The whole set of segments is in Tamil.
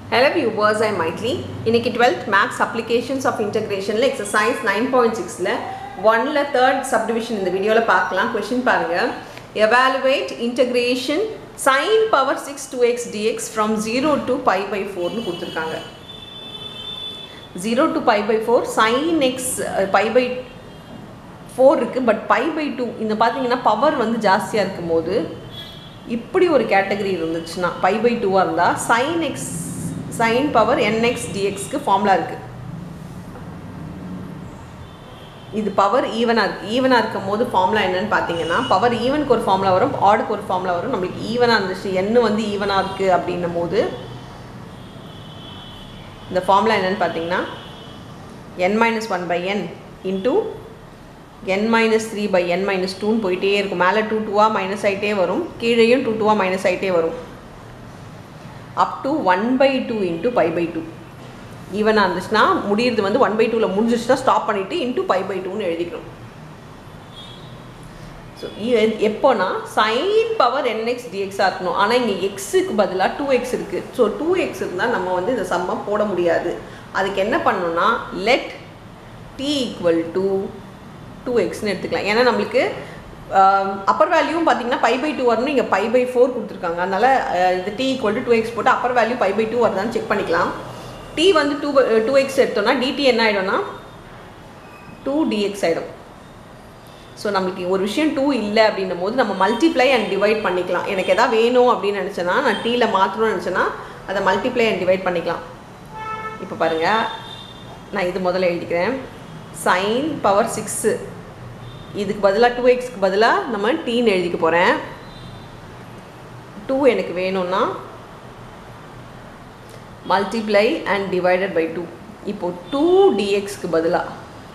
Hello viewers, I'm Maitli. இன்னைக்கு 12th Max Applications of Integrationல exercise 9.6ல 1ல third subdivision இந்த வீடியோல பார்க்கலாம் கொஷின் பாருங்க evaluate integration sin power 6 2x dx from 0 to pi by 4 னு கொடுத்துருக்காங்க 0 to pi by 4 sin x uh, pi by 4 இருக்குது பட் பை பை டூ இந்த பார்த்தீங்கன்னா பவர் வந்து ஜாஸ்தியாக இருக்கும் போது இப்படி ஒரு கேட்டகரி இருந்துச்சுன்னா பை பை டூவாக இருந்தால் sine x sine power n x டிஎக்ஸ்க்கு ஃபார்முலா இருக்குது இது பவர் ஈவனாக இருக்குது ஈவனாக இருக்கும் போது ஃபார்முலா என்னன்னு பார்த்தீங்கன்னா பவர் ஈவனுக்கு ஒரு ஃபார்முலா வரும் ஆடுக்கு ஒரு ஃபார்முலா வரும் நம்மளுக்கு ஈவனாக இருந்துச்சு எண்ணு வந்து ஈவனாக இருக்குது அப்படின்னும் போது இந்த ஃபார்முலா என்னன்னு பார்த்தீங்கன்னா n minus one by n into n minus three by n minus டூன்னு போயிட்டே இருக்கும் மேலே டூ டூவாக மைனஸ் ஆகிட்டே வரும் கீழேயும் டூ டூவாக மைனஸ் ஆகிட்டே வரும் up to one by two into pi by two ஈவனாக இருந்துச்சுன்னா முடியறது வந்து ஒன் பை டூவில் முடிஞ்சிச்சுன்னா ஸ்டாப் பண்ணிவிட்டு இன்ட்டு பை பை டூன்னு எழுதிக்கணும் ஸோ எப்போனா சைன் பவர் என்எக்ஸ் டிஎக்ஸாக இருக்கணும் ஆனால் இங்கே எக்ஸுக்கு பதிலாக டூ எக்ஸ் இருக்குது ஸோ டூ எக்ஸ் இருந்தால் நம்ம வந்து இந்த சம்மம் போட முடியாது அதுக்கு என்ன பண்ணணும்னா let t equal to two எக்ஸ்னு எடுத்துக்கலாம் ஏன்னா நம்மளுக்கு அப்பர் வேல்யூவும் பார்த்தீங்கன்னா பை பை டூ வரணும் இங்கே பை பை ஃபோர் கொடுத்துருக்காங்க அதனால் இது t equal to two x போட்டு upper value pi by two வருதான்னு செக் பண்ணிக்கலாம் டி வந்து டூ டூ எக்ஸ் எடுத்தோம்னா டிடி என்ன ஆகிடும்னா டூ டிஎக்ஸ் ஆகிடும் ஸோ நம்மளுக்கு ஒரு விஷயம் டூ இல்லை அப்படின்னும் போது நம்ம மல்டிப்ளை அண்ட் டிவைட் பண்ணிக்கலாம் எனக்கு எதாவது வேணும் அப்படின்னு நினச்சேன்னா நான் டீயில் மாற்றணும்னு நினச்சேன்னா அதை மல்டிப்ளை அண்ட் டிவைட் பண்ணிக்கலாம் இப்போ பாருங்கள் நான் இது முதல்ல எழுதிக்கிறேன் சைன் பவர் சிக்ஸு இதுக்கு பதிலாக டூ எக்ஸ்க்கு பதிலாக நம்ம டீன்னு எழுதிக்க போகிறேன் டூ எனக்கு வேணும்னா multiply and divided by two இப்போது டூ டிஎக்ஸ்க்கு பதிலாக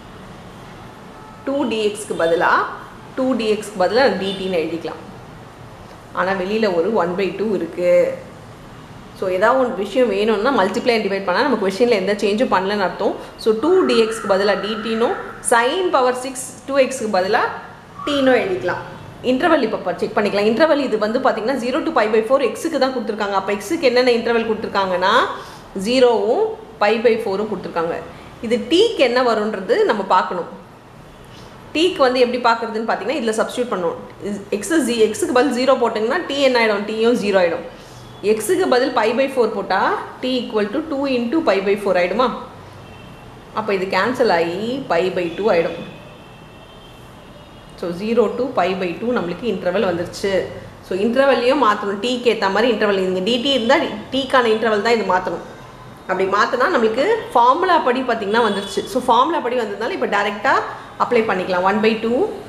டூ டிஎக்ஸ்க்கு பதிலாக டூ டிஎக்ஸ்க்கு பதிலாக டிடின்னு எழுதிக்கலாம் ஆனால் வெளியில் ஒரு ஒன் பை டூ இருக்குது ஸோ ஏதாவது ஒரு விஷயம் வேணும்னா மல்டிப்ளை அண்ட் டிவைட் பண்ணால் நமக்கு கொஷினில் எந்த சேஞ்சும் பண்ணலன்னு அர்த்தம் ஸோ டூ டிஎக்ஸ்க்கு பதிலாக டிடினும் சைன் பவர் சிக்ஸ் டூ எக்ஸ்க்கு பதிலாக டீனோ எழுதிக்கலாம் இன்டர்வல் இப்போ செக் பண்ணிக்கலாம் இன்டர்வல் இது வந்து பார்த்தீங்கன்னா zero to pi by four எக்ஸுக்கு தான் கொடுத்துருக்காங்க அப்போ எக்ஸுக்கு என்னென்ன இன்டர்வல் கொடுத்துருக்காங்கன்னா ஜீரோவும் பை பை ஃபோரும் கொடுத்துருக்காங்க இது டீக்கு என்ன வரும்ன்றது நம்ம பார்க்கணும் டீக்கு வந்து எப்படி பார்க்குறதுன்னு பார்த்தீங்கன்னா இதில் சப்ஸ்டியூட் பண்ணுவோம் எக்ஸு ஜி எக்ஸுக்கு பதில் ஜீரோ போட்டிங்கன்னா டி என்ன ஆகிடும் டீயும் ஜீரோ ஆகிடும் எக்ஸுக்கு பதில் பை பை ஃபோர் போட்டால் t equal to two into pi by four ஆகிடுமா அப்போ இது கேன்சல் ஆகி பை பை டூ ஆகிடும் so zero to pi by two நம்மளுக்கு இன்டர்வல் வந்துருச்சு ஸோ இன்டர்வல்லையும் மாற்றணும் டீக்கு ஏற்ற மாதிரி இன்டர்வல் இங்கே டிடி இருந்தால் டீக்கான இன்டர்வல் தான் இது மாற்றணும் அப்படி மாற்றினா நம்மளுக்கு ஃபார்முலா படி பார்த்திங்கன்னா வந்துருச்சு ஸோ ஃபார்முலா படி வந்ததுனால இப்போ டேரெக்டாக அப்ளை பண்ணிக்கலாம் ஒன் பை டூ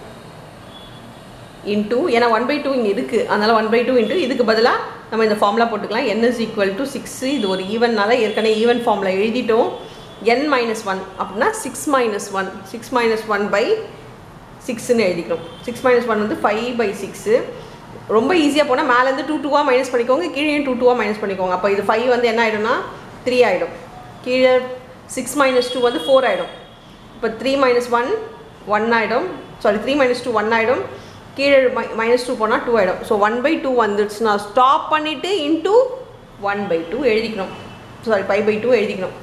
இன்டூ ஏன்னா ஒன் பை டூ இங்கே இருக்குது அதனால் ஒன் பை டூ இன்ட்டு இதுக்கு பதிலாக நம்ம இந்த ஃபார்முலா போட்டுக்கலாம் n is equal to six இது ஒரு ஈவன்னால ஏற்கனவே ஈவன் ஃபார்முலா எழுதிட்டோம் என் மைனஸ் ஒன் அப்படின்னா six minus one six minus one by சிக்ஸ்னு எழுதிக்கிறோம் சிக்ஸ் மைனஸ் ஒன் வந்து ஃபைவ் பை சிக்ஸு ரொம்ப ஈஸியாக போனால் மேலேருந்து டூ டூவாக மைனஸ் பண்ணிக்கோங்க கீழே டூ டூவாக மைனஸ் பண்ணிக்கோங்க அப்போ இது ஃபைவ் வந்து என்ன ஆகிடும்னா த்ரீ ஆகிடும் கீழே சிக்ஸ் மைனஸ் டூ வந்து ஃபோர் ஆகிடும் இப்போ த்ரீ மைனஸ் ஒன் ஒன் ஆகிடும் sorry three minus two one ஆகிடும் கீழே மை மைனஸ் டூ போனால் டூ ஆகிடும் ஸோ ஒன் பை டூ வந்துடுச்சுன்னா ஸ்டாப் பண்ணிவிட்டு இன்டூ ஒன் பை டூ எழுதிக்கணும் சாரி ஃபைவ் பை டூ எழுதிக்கணும்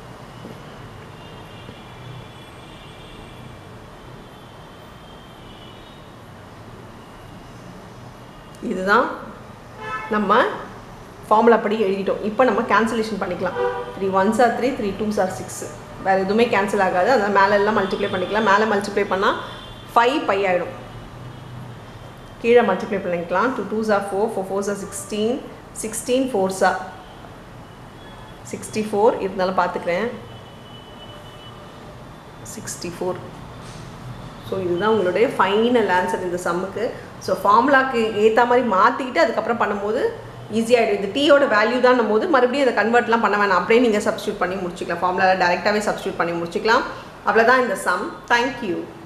இதுதான் நம்ம ஃபார்முலா படி எழுதிட்டோம் இப்போ நம்ம கேன்சலேஷன் பண்ணிக்கலாம் three ones are three three twos are six வேறு எதுவுமே கேன்சல் ஆகாது அதனால் மேலே எல்லாம் மல்டிப்ளை பண்ணிக்கலாம் மேலே மல்டிப்ளை பண்ணால் ஃபைவ் பை ஆகிடும் கீழே மல்டிப்ளை பண்ணிக்கலாம் two twos are four four fours are sixteen sixteen ஃபோர்ஸா சிக்ஸ்டி ஃபோர் இருந்தாலும் பார்த்துக்கிறேன் சிக்ஸ்டி ஃபோர் ஸோ இதுதான் உங்களுடைய ஃபைனல் ஆன்சர் இந்த சம்முக்கு ஸோ ஃபார்முலாக்கு ஏற்ற மாதிரி மாற்றிக்கிட்டு அதுக்கப்புறம் பண்ணும்போது ஈஸியாகிடும் இது டீயோட வேல்யூ தான் போது மறுபடியும் அதை கன்வெர்ட்லாம் பண்ண வேணாம் அப்படியே நீங்கள் சப்ஸ்டியூட் பண்ணி முடிச்சிக்கலாம் ஃபார்முலாவில் டேரெக்டாகவே சப்ஸ்டியூட் பண்ணி முடிச்சிக்கலாம் அவ்வளோதான் இந்த சம் தேங்க்யூ